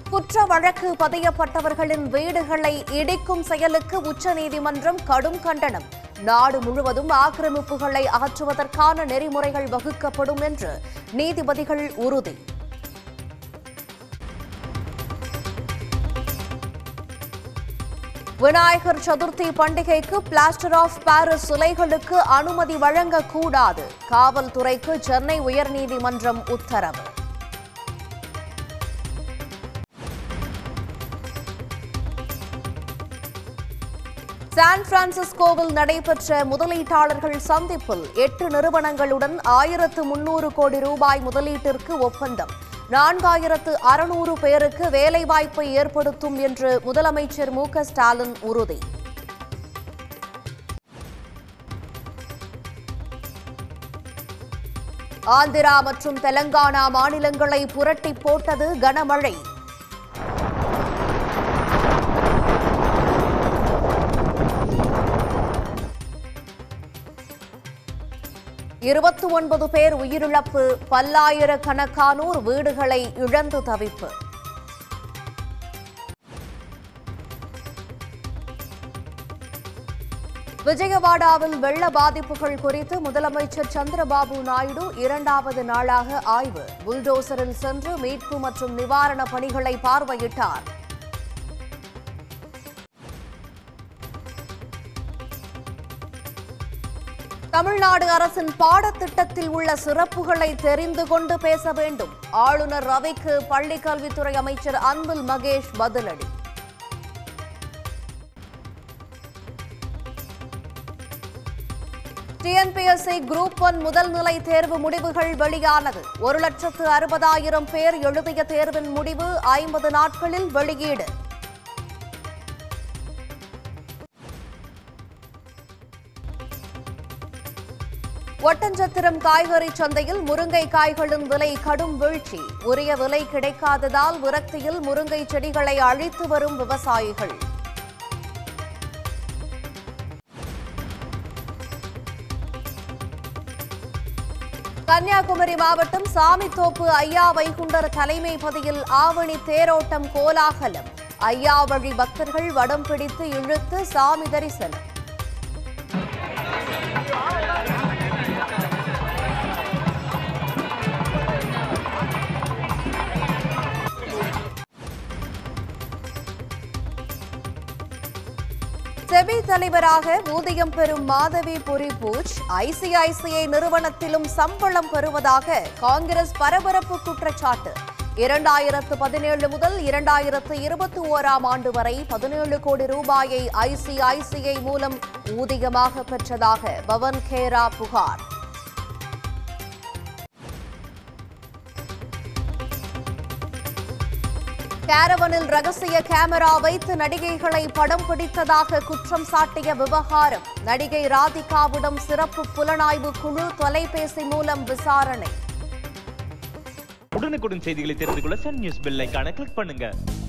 குற்ற வழக்கு பதியப்பட்டவர்களின் வீடுகளை இடிக்கும் செயலுக்கு உச்சநீதிமன்றம் கடும் கண்டனம் நாடு முழுவதும் ஆக்கிரமிப்புகளை அகற்றுவதற்கான நெறிமுறைகள் வகுக்கப்படும் என்று நீதிபதிகள் உறுதி விநாயகர் சதுர்த்தி பண்டிகைக்கு பிளாஸ்டர் ஆஃப் பாரிஸ் சிலைகளுக்கு அனுமதி வழங்கக்கூடாது காவல்துறைக்கு சென்னை உயர்நீதிமன்றம் உத்தரவு சான் பிரான்சிஸ்கோவில் நடைபெற்ற முதலீட்டாளர்கள் சந்திப்பில் எட்டு நிறுவனங்களுடன் ஆயிரத்து முன்னூறு கோடி ரூபாய் முதலீட்டிற்கு ஒப்பந்தம் நான்காயிரத்து அறுநூறு பேருக்கு வேலைவாய்ப்பை ஏற்படுத்தும் என்று முதலமைச்சர் மு க ஸ்டாலின் உறுதி ஆந்திரா மற்றும் தெலங்கானா மாநிலங்களை புரட்டி போட்டது கனமழை இருபத்தி ஒன்பது பேர் உயிரிழப்பு பல்லாயிரக்கணக்கானோர் வீடுகளை இழந்து தவிப்பு விஜயவாடாவில் வெள்ள பாதிப்புகள் குறித்து முதலமைச்சர் சந்திரபாபு நாயுடு இரண்டாவது நாளாக ஆய்வு புல்டோசரில் சென்று மீட்பு மற்றும் நிவாரண பணிகளை பார்வையிட்டார் தமிழ்நாடு அரசின் பாடத்திட்டத்தில் உள்ள சிறப்புகளை தெரிந்து கொண்டு பேச வேண்டும் ஆளுநர் ரவிக்கு பள்ளிக் கல்வித்துறை அமைச்சர் அன்பில் மகேஷ் பதிலடி டிஎன்பிஎஸ்சி குரூப் ஒன் முதல் நிலை தேர்வு முடிவுகள் வெளியானது ஒரு லட்சத்து அறுபதாயிரம் பேர் எழுதிய தேர்வின் முடிவு ஐம்பது நாட்களில் வெளியீடு ஒட்டஞ்சத்திரம் காய்கறி சந்தையில் முருங்கை காய்களின் விலை கடும் வீழ்ச்சி உரிய விலை கிடைக்காததால் விரக்தியில் முருங்கை செடிகளை அழித்து வரும் விவசாயிகள் கன்னியாகுமரி மாவட்டம் சாமித்தோப்பு ஐயா வைகுண்டர் தலைமை பதியில் ஆவணி தேரோட்டம் கோலாகலம் ஐயா வழி பக்தர்கள் வடம் பிடித்து இழுத்து சாமி தரிசனம் செபி தலைவராக ஊதியம் பெறும் மாதவி புரிபூஜ் ஐசிஐசிஐ நிறுவனத்திலும் சம்பளம் பெறுவதாக காங்கிரஸ் பரபரப்பு குற்றச்சாட்டு இரண்டாயிரத்து பதினேழு முதல் இரண்டாயிரத்து இருபத்தி ஓராம் ஆண்டு வரை பதினேழு கோடி ரூபாயை ஐசிஐசிஐ மூலம் ஊதியமாக பெற்றதாக பவன் கேரா புகார் கேரவனில் ரகசிய கேமரா வைத்து நடிகைகளை படம் பிடித்ததாக குற்றம் சாட்டிய விவகாரம் நடிகை ராதிகாவிடம் சிறப்பு புலனாய்வு குழு தொலைபேசி மூலம் விசாரணை உடனுக்குடன் செய்திகளை தெரிந்து கொள்ள சன் நியூஸ் பெல் ஐகானை கிளிக் பண்ணுங்க